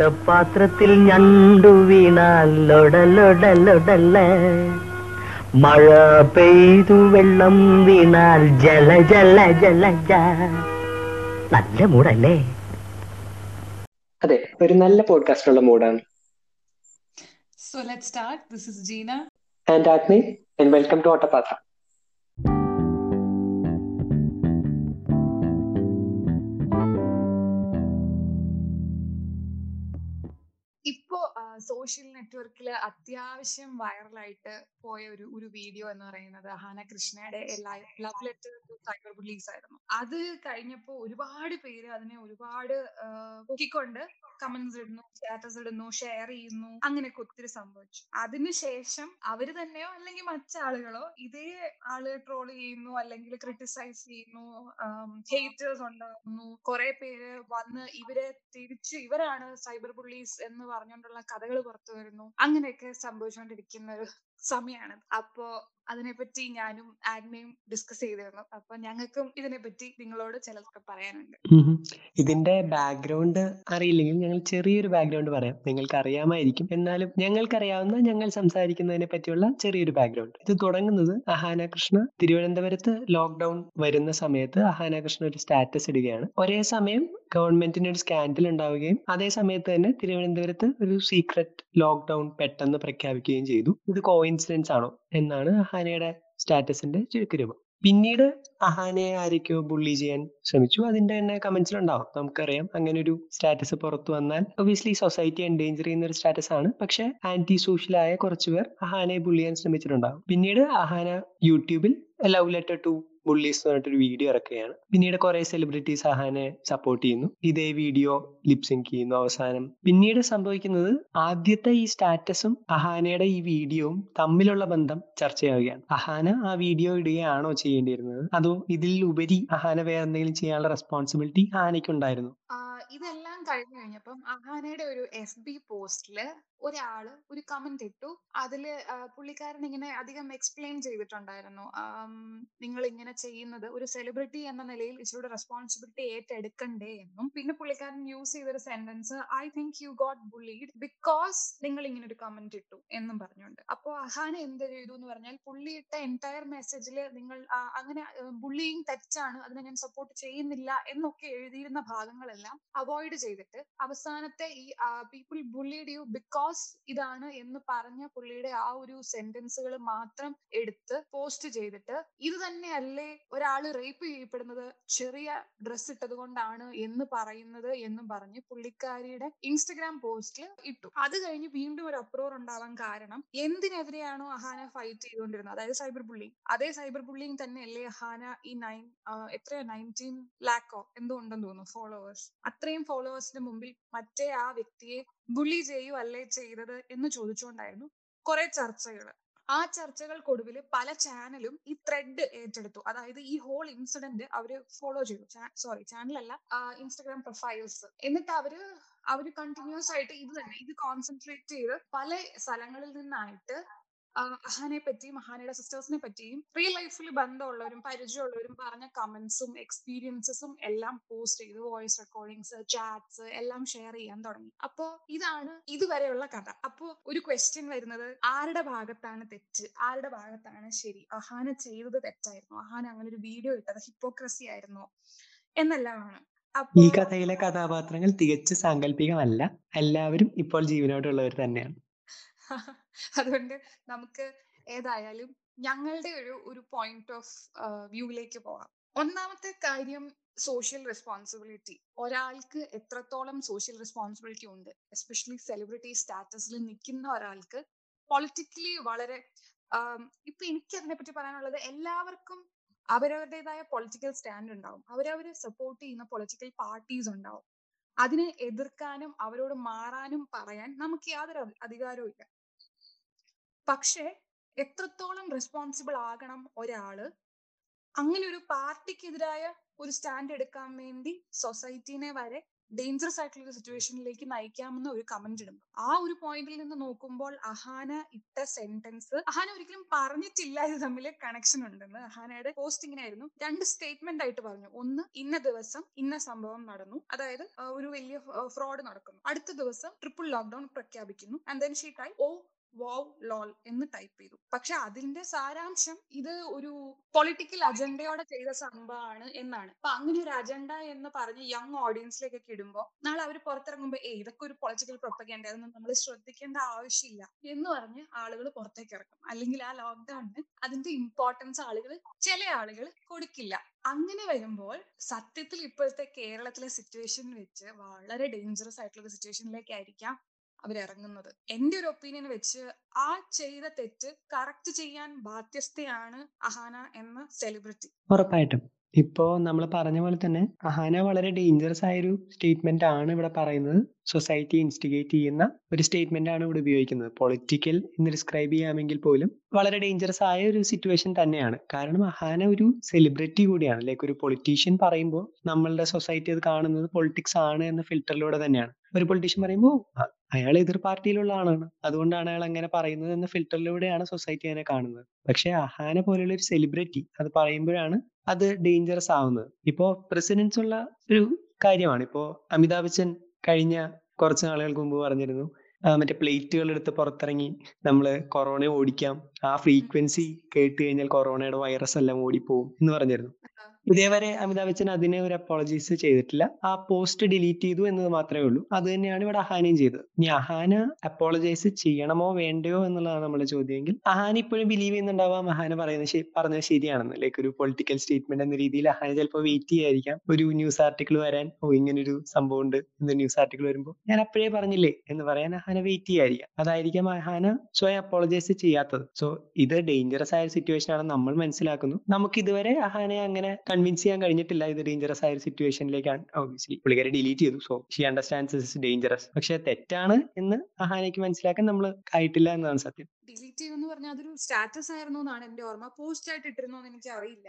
ഓട്ടപാത്രത്തിൽ ഞണ്ടു വീണാൽ ലൊടലൊടലൊടല മഴ പെയ്തു വെള്ളം വീണാൽ ജല ജല ജല ജ നല്ല മൂടല്ലേ അതെ ഒരു നല്ല പോഡ്കാസ്റ്റിനുള്ള മൂഡാണ് So let's start. This is Gina. And Agni and welcome to Ottapathra ഇപ്പോ സോഷ്യൽ നെറ്റ്വർക്കിൽ അത്യാവശ്യം വൈറലായിട്ട് പോയ ഒരു ഒരു വീഡിയോ എന്ന് പറയുന്നത് ഹാന കൃഷ്ണയുടെ love letter to cyber bullies ആയിരുന്നു അത് കഴിഞ്ഞപ്പോ ഒരുപാട് പേര് അതിനെ ഒരുപാട് പൊക്കിക്കൊണ്ട് കമന്റ്സ് ഇടുന്നു സ്റ്റാറ്റസ് ഇടുന്നു ഷെയർ ചെയ്യുന്നു അങ്ങനെയൊക്കെ ഒത്തിരി സംഭവിച്ചു അതിനുശേഷം അവര് തന്നെയോ അല്ലെങ്കിൽ മറ്റാളുകളോ ഇതേ ആള് ട്രോൾ ചെയ്യുന്നു അല്ലെങ്കിൽ ക്രിട്ടിസൈസ് ചെയ്യുന്നു ഹേറ്റേഴ്സ് ഉണ്ടാകുന്നു കുറെ പേര് വന്ന് ഇവരെ തിരിച്ച് ഇവരാണ് സൈബർ ബുള്ളീസ് എന്ന് പറഞ്ഞുകൊണ്ടുള്ള കഥകൾ പുറത്തു വരുന്നു അങ്ങനെയൊക്കെ സംഭവിച്ചുകൊണ്ടിരിക്കുന്ന ഒരു സമയമാണ് അപ്പോ അതിനെപ്പറ്റി ഞാനും ആഗ്നയും ഡിസ്കസ് ചെയ്തിരുന്നു അപ്പൊ ഞങ്ങൾക്കും ഇതിനെപ്പറ്റി നിങ്ങളോട് ചിലതൊക്കെ പറയാനുണ്ട് ഇതിന്റെ ബാക്ക്ഗ്രൗണ്ട് അറിയില്ലെങ്കിൽ ഞങ്ങൾ ചെറിയൊരു ബാക്ക്ഗ്രൗണ്ട് പറയാം നിങ്ങൾക്ക് അറിയാമായിരിക്കും എന്നാലും ഞങ്ങൾക്കറിയാവുന്ന ഞങ്ങൾ സംസാരിക്കുന്നതിനെ പറ്റിയുള്ള ചെറിയൊരു ബാക്ക്ഗ്രൗണ്ട് ഇത് തുടങ്ങുന്നത് അഹാന കൃഷ്ണ തിരുവനന്തപുരത്ത് ലോക്ക്ഡൌൺ വരുന്ന സമയത്ത് അഹാന കൃഷ്ണ ഒരു സ്റ്റാറ്റസ് ഇടുകയാണ് ഒരേ സമയം ഗവൺമെന്റിന് ഒരു സ്കാൻഡൽ ഉണ്ടാവുകയും അതേ സമയത്ത് തന്നെ തിരുവനന്തപുരത്ത് ഒരു സീക്രട്ട് ലോക്ക്ഡൌൺ പെട്ടെന്ന് പ്രഖ്യാപിക്കുകയും ചെയ്തു ഇത് കോയിൻസിഡൻസ് ആണോ എന്നാണ് അഹാനയുടെ സ്റ്റാറ്റസിന്റെ ചുരുക്കരൂപം പിന്നീട് അഹാനയെ ആരൊക്കെയോ ബുള്ളി ചെയ്യാൻ ശ്രമിച്ചു അതിന്റെ തന്നെ കമന്റ്സിൽ ഉണ്ടാവും നമുക്കറിയാം അങ്ങനെ ഒരു സ്റ്റാറ്റസ് പുറത്തു വന്നാൽ ഒബിയസ്ലി സൊസൈറ്റി എൻഡേഞ്ചർ ചെയ്യുന്ന ഒരു സ്റ്റാറ്റസ് ആണ് പക്ഷെ ആന്റി സോഷ്യലായ കുറച്ചു പേർ അഹാനയെ ബുള്ളി ചെയ്യാൻ ശ്രമിച്ചിട്ടുണ്ടാവും പിന്നീട് അഹാന യൂട്യൂബിൽ ലവ് ലെറ്റർ ടു ബുള്ളീസ് എന്ന് പറഞ്ഞിട്ടൊരു വീഡിയോ ഇറക്കുകയാണ് പിന്നീട് കുറെ സെലിബ്രിറ്റീസ് അഹാനെ സപ്പോർട്ട് ചെയ്യുന്നു ഇതേ വീഡിയോ ലിപ്സിങ്ക് ചെയ്യുന്നു അവസാനം പിന്നീട് സംഭവിക്കുന്നത് ആദ്യത്തെ ഈ സ്റ്റാറ്റസും അഹാനയുടെ ഈ വീഡിയോയും തമ്മിലുള്ള ബന്ധം ചർച്ചയാവുകയാണ് അഹാന ആ വീഡിയോ ഇടുകയാണോ ചെയ്യേണ്ടിയിരുന്നത് അതോ ഇതിൽ ഉപരി അഹാന വേറെ എന്തെങ്കിലും ചെയ്യാനുള്ള റെസ്പോൺസിബിലിറ്റി അഹാനയ്ക്കുണ്ടായിരുന്നു ഇതെല്ലാം കഴിഞ്ഞു കഴിഞ്ഞപ്പം അഹാനയുടെ ഒരു എഫ് ബി പോസ്റ്റില് ഒരാള് ഒരു കമന്റ് ഇട്ടു അതില് പുള്ളിക്കാരൻ ഇങ്ങനെ അധികം എക്സ്പ്ലെയിൻ ചെയ്തിട്ടുണ്ടായിരുന്നു നിങ്ങൾ ഇങ്ങനെ ചെയ്യുന്നത് ഒരു സെലിബ്രിറ്റി എന്ന നിലയിൽ ഇച്ചിരി റെസ്പോൺസിബിലിറ്റി ഏറ്റെടുക്കണ്ടേ എന്നും പിന്നെ പുള്ളിക്കാരൻ യൂസ് ചെയ്തൊരു sentence I think you got bullied because നിങ്ങൾ ഇങ്ങനെ ഒരു കമന്റ് ഇട്ടു എന്നും പറഞ്ഞുകൊണ്ട് അപ്പോ അഹാന എന്ത് ചെയ്തു എന്ന് പറഞ്ഞാൽ പുള്ളി ഇട്ട എൻറ്റയർ മെസ്സേജിൽ നിങ്ങൾ അങ്ങനെ ബുള്ളിങ് തെറ്റാണ് അതിനെ ഞാൻ സപ്പോർട്ട് ചെയ്യുന്നില്ല എന്നൊക്കെ എഴുതിയിരുന്ന ഭാഗങ്ങളെല്ലാം അവോയ്ഡ് ചെയ്തിട്ട് അവസാനത്തെ ഈ പീപ്പിൾ ബുള്ളീഡ് യു ബിക്കോസ് ഇതാണ് എന്ന് പറഞ്ഞ പുള്ളിയുടെ ആ ഒരു സെന്റൻസുകൾ മാത്രം എടുത്ത് പോസ്റ്റ് ചെയ്തിട്ട് ഇത് തന്നെയല്ലേ ഒരാള് റേപ്പ് ചെയ്യപ്പെടുന്നത് ചെറിയ ഡ്രസ് ഇട്ടത് കൊണ്ടാണ് എന്ന് പറയുന്നത് എന്നും പറഞ്ഞ് പുള്ളിക്കാരിയുടെ ഇൻസ്റ്റഗ്രാം പോസ്റ്റിൽ ഇട്ടു അത് കഴിഞ്ഞ് വീണ്ടും ഒരു അപ്രോർ ഉണ്ടാവാൻ കാരണം എന്തിനെതിരെയാണോ അഹാന ഫൈറ്റ് ചെയ്തുകൊണ്ടിരുന്നത് അതായത് സൈബർ ബുള്ളിങ് അതേ സൈബർ ബുള്ളിങ് തന്നെയല്ലേ അഹാന ഈ നയൻ എത്രയോ നയൻറ്റീൻ ലാക്കോ എന്തോ ഉണ്ടെന്ന് തോന്നുന്നു ഫോളോവേഴ്സ് അത്രയും ഫോളോവേഴ്സിന് മുമ്പിൽ മറ്റേ ആ വ്യക്തിയെ ബുള്ളി ചെയ്യൂ അല്ലേ ചെയ്തത് എന്ന് ചോദിച്ചുകൊണ്ടായിരുന്നു കുറെ ചർച്ചകൾ ആ ചർച്ചകൾക്കൊടുവിൽ പല ചാനലും ഈ ത്രെഡ് ഏറ്റെടുത്തു അതായത് ഈ ഹോൾ ഇൻസിഡന്റ് അവര് ഫോളോ ചെയ്തു സോറി ചാനലല്ല ഇൻസ്റ്റഗ്രാം പ്രൊഫൈൽസ് എന്നിട്ട് അവര് അവര് കണ്ടിന്യൂസ് ആയിട്ട് ഇത് തന്നെ ഇത് കോൺസെൻട്രേറ്റ് ചെയ്ത് പല സ്ഥലങ്ങളിൽ നിന്നായിട്ട് അഹാനെ പറ്റിയും അഹാനയുടെ സിസ്റ്റേഴ്സിനെ പറ്റിയും റിയൽ ലൈഫിൽ ബന്ധമുള്ളവരും പരിചയമുള്ളവരും പറഞ്ഞ കമന്റ്സും എക്സ്പീരിയൻസസും എല്ലാം പോസ്റ്റ് ചെയ്തു വോയിസ് റെക്കോർഡിങ്സ് ചാറ്റ്സ് എല്ലാം ഷെയർ ചെയ്യാൻ തുടങ്ങി അപ്പോ ഇതാണ് ഇതുവരെയുള്ള കഥ അപ്പോ ഒരു ക്വസ്റ്റ്യൻ വരുന്നത് ആരുടെ ഭാഗത്താണ് തെറ്റ് ആരുടെ ഭാഗത്താണ് ശരി അഹാന ചെയ്തത് തെറ്റായിരുന്നു അഹാന അങ്ങനെ ഒരു വീഡിയോ ഇട്ടത് ഹിപ്പോക്രസി ആയിരുന്നോ എന്നെല്ലാമാണ് ഈ കഥയിലെ കഥാപാത്രങ്ങൾ തികച്ചു സാങ്കല്പികമല്ല എല്ലാവരും ഇപ്പോൾ ജീവനോടുള്ളവർ തന്നെയാണ് അതുകൊണ്ട് നമുക്ക് ഏതായാലും ഞങ്ങളുടെ ഒരു ഒരു പോയിന്റ് ഓഫ് വ്യൂവിലേക്ക് പോകാം ഒന്നാമത്തെ കാര്യം സോഷ്യൽ റെസ്പോൺസിബിലിറ്റി ഒരാൾക്ക് എത്രത്തോളം സോഷ്യൽ റെസ്പോൺസിബിലിറ്റി ഉണ്ട് എസ്പെഷ്യലി സെലിബ്രിറ്റി സ്റ്റാറ്റസിൽ നിൽക്കുന്ന ഒരാൾക്ക് പൊളിറ്റിക്കലി വളരെ ഇപ്പൊ എനിക്ക് അതിനെ പറ്റി പറയാനുള്ളത് എല്ലാവർക്കും അവരവരുടേതായ പൊളിറ്റിക്കൽ സ്റ്റാൻഡ് ഉണ്ടാവും അവരവര് സപ്പോർട്ട് ചെയ്യുന്ന പൊളിറ്റിക്കൽ പാർട്ടീസ് ഉണ്ടാവും അതിനെ എതിർക്കാനും അവരോട് മാറാനും പറയാൻ നമുക്ക് യാതൊരു അധികാരവും ഇല്ല പക്ഷെ എത്രത്തോളം റെസ്പോൺസിബിൾ ആകണം ഒരാള് അങ്ങനെ ഒരു പാർട്ടിക്കെതിരായ ഒരു സ്റ്റാൻഡ് എടുക്കാൻ വേണ്ടി സൊസൈറ്റീനെ വരെ ഡേഞ്ചറസ് ആയിട്ടുള്ള ഒരു സിറ്റുവേഷനിലേക്ക് നയിക്കാമെന്ന് ഒരു കമന്റ് ഇടും ആ ഒരു പോയിന്റിൽ നിന്ന് നോക്കുമ്പോൾ അഹാന ഇട്ട സെന്റൻസ് അഹാന ഒരിക്കലും പറഞ്ഞിട്ടില്ല ഇത് തമ്മിൽ കണക്ഷൻ ഉണ്ടെന്ന് അഹാനയുടെ പോസ്റ്റ് ഇങ്ങനെയായിരുന്നു രണ്ട് സ്റ്റേറ്റ്മെന്റ് ആയിട്ട് പറഞ്ഞു ഒന്ന് ഇന്ന ദിവസം ഇന്ന സംഭവം നടന്നു അതായത് ആ, ഒരു വലിയ ഫ്രോഡ് നടക്കുന്നു അടുത്ത ദിവസം ട്രിപ്പിൾ ലോക്ക്ഡൌൺ പ്രഖ്യാപിക്കുന്നു and then she tie oh wow lol എന്ന് ടൈപ്പ് ചെയ്തു പക്ഷെ അതിന്റെ സാരാംശം ഇത് ഒരു പൊളിറ്റിക്കൽ അജണ്ടയോടെ ചെയ്ത സംഭവമാണ് എന്നാണ് അപ്പൊ അങ്ങനെ ഒരു അജണ്ട എന്ന് പറഞ്ഞ് യങ് ഓഡിയൻസിലേക്കൊക്കെ ഇടുമ്പോൾ നാളെ അവർ പുറത്തിറങ്ങുമ്പോൾ ഏ ഇതൊക്കെ ഒരു പൊളിറ്റിക്കൽ പ്രൊപ്പഗൻഡ അതൊന്നും നമ്മൾ ശ്രദ്ധിക്കേണ്ട ആവശ്യമില്ല എന്ന് പറഞ്ഞ് ആളുകൾ പുറത്തേക്ക് ഇറക്കും അല്ലെങ്കിൽ ആ ലോക്ക്ഡൌണിന് അതിന്റെ ഇമ്പോർട്ടൻസ് ആളുകൾ ചില ആളുകൾ കൊടുക്കില്ല അങ്ങനെ വരുമ്പോൾ സത്യത്തിൽ ഇപ്പോഴത്തെ കേരളത്തിലെ സിറ്റുവേഷൻ വെച്ച് വളരെ ഡേഞ്ചറസ് ആയിട്ടുള്ള ഒരു സിറ്റുവേഷനിലേക്കായിരിക്കാം അവരിറങ്ങുന്നത് എന്റെ ഒരു ഒപ്പീനിയൻ വെച്ച് ആ ചെയ്ത തെറ്റ് കറക്റ്റ് ചെയ്യാൻ ബാധ്യസ്ഥയാണ് അഹാന എന്ന സെലിബ്രിറ്റി ഉറപ്പായിട്ടും ഇപ്പോ നമ്മൾ പറഞ്ഞ പോലെ തന്നെ അഹാന വളരെ ഡേഞ്ചറസ് ആയ ഒരു സ്റ്റേറ്റ്മെന്റ് ആണ് ഇവിടെ പറയുന്നത് സൊസൈറ്റി ഇൻസ്റ്റിഗേറ്റ് ചെയ്യുന്ന ഒരു സ്റ്റേറ്റ്മെന്റ് ആണ് ഇവിടെ ഉപയോഗിക്കുന്നത് പൊളിറ്റിക്കൽ എന്ന് ഡിസ്ക്രൈബ് ചെയ്യാമെങ്കിൽ പോലും വളരെ ഡേഞ്ചറസ് ആയ ഒരു സിറ്റുവേഷൻ തന്നെയാണ് കാരണം അഹാന ഒരു സെലിബ്രിറ്റി കൂടിയാണ് ലൈക്ക് ഒരു പൊളിറ്റീഷ്യൻ പറയുമ്പോൾ നമ്മളുടെ സൊസൈറ്റി അത് കാണുന്നത് പൊളിറ്റിക്സ് ആണ് എന്ന ഫിൽറ്ററിലൂടെ തന്നെയാണ് ഒരു പൊളിറ്റീഷ്യൻ പറയുമ്പോൾ അയാൾ എതിർ പാർട്ടിയിലുള്ള ആളാണ് അതുകൊണ്ടാണ് അയാൾ അങ്ങനെ പറയുന്നത് എന്ന ഫിൽറ്ററിലൂടെയാണ് സൊസൈറ്റി അതിനെ കാണുന്നത് പക്ഷെ അഹാന പോലെയുള്ള ഒരു സെലിബ്രിറ്റി അത് പറയുമ്പോഴാണ് അത് ഡേഞ്ചറസ് ആവുന്നത് ഇപ്പോ പ്രസിഡൻസ് ഉള്ള ഒരു കാര്യമാണ് ഇപ്പോ അമിതാഭ് ബച്ചൻ കഴിഞ്ഞ കുറച്ച് നാളുകൾക്ക് മുമ്പ് പറഞ്ഞിരുന്നു ആ, മറ്റേ പ്ലേറ്റുകൾ എടുത്ത് പുറത്തിറങ്ങി നമ്മൾ കൊറോണയെ ഓടിക്കാം ആ ഫ്രീക്വൻസി കേട്ട് കഴിഞ്ഞാൽ കൊറോണയുടെ വൈറസ് എല്ലാം ഓടിപ്പോവും എന്ന് പറഞ്ഞിരുന്നു ഇതേവരെ അമിതാഭ് ബച്ചൻ അതിനെ ഒരു അപ്പോളജീസ് ചെയ്തിട്ടില്ല ആ പോസ്റ്റ് ഡിലീറ്റ് ചെയ്തു എന്നത് മാത്രമേ ഉള്ളൂ അത് തന്നെയാണ് ഇവിടെ അഹാനയും ചെയ്തത് ഇനി അഹാന അപ്പോളജൈസ് ചെയ്യണമോ വേണ്ടയോ എന്നുള്ളതാണ് നമ്മുടെ ചോദ്യമെങ്കിൽ അഹാന ഇപ്പോഴും ബിലീവ് ചെയ്യുന്നുണ്ടാവാം അഹാന പറയുന്നത് ശരി- പറഞ്ഞത് ശരിയാണെന്ന് ലൈക്ക് ഒരു പൊളിറ്റിക്കൽ സ്റ്റേറ്റ്മെന്റ് എന്ന രീതിയിൽ അഹാന ചിലപ്പോൾ വെയിറ്റ് ചെയ്യായിരിക്കാം ഒരു ന്യൂസ് ആർട്ടിക്കിൾ വരാൻ ഓ ഇങ്ങനൊരു സംഭവം ഉണ്ട് എന്ന ന്യൂസ് ആർട്ടിക്കിൾ വരുമ്പോൾ ഞാൻ അപ്പോഴേ പറഞ്ഞില്ലേ എന്ന് പറയാൻ അഹാന വെയിറ്റ് ചെയ്യായിരിക്കാം അതായിരിക്കാം അഹാന സ്വയം അപ്പോളജൈസ് ചെയ്യാത്തത് സോ ഇത് ഡേഞ്ചറസ് ആയ സിറ്റുവേഷൻ ആണെന്ന് നമ്മൾ മനസ്സിലാക്കുന്നു നമുക്ക് ഇതുവരെ അഹാനെ അങ്ങനെ കൺവിൻസ് ചെയ്യാൻ കഴിഞ്ഞിട്ടില്ല ഇത് ഡേഞ്ചറസ് ആയ ഒരു സിറ്റുവേഷനിലേക്കാണ് ഓബിയസ്ലി പുള്ളിക്കാരെ ഡിലീറ്റ് ചെയ്തു so she understands is dangerous പക്ഷെ തെറ്റാണ് എന്ന് അഹാനയ്ക്ക് മനസ്സിലാക്കാൻ നമ്മൾ ആയിട്ടില്ല എന്നതാണ് സത്യം ഡിലീറ്റ് ചെയ്യുമെന്ന് പറഞ്ഞാൽ അതൊരു സ്റ്റാറ്റസ് ആയിരുന്നു എന്നാണ് എന്റെ ഓർമ്മ പോസ്റ്റ് ആയിട്ട് ഇട്ടിരുന്നോ എന്ന് എനിക്ക് അറിയില്ല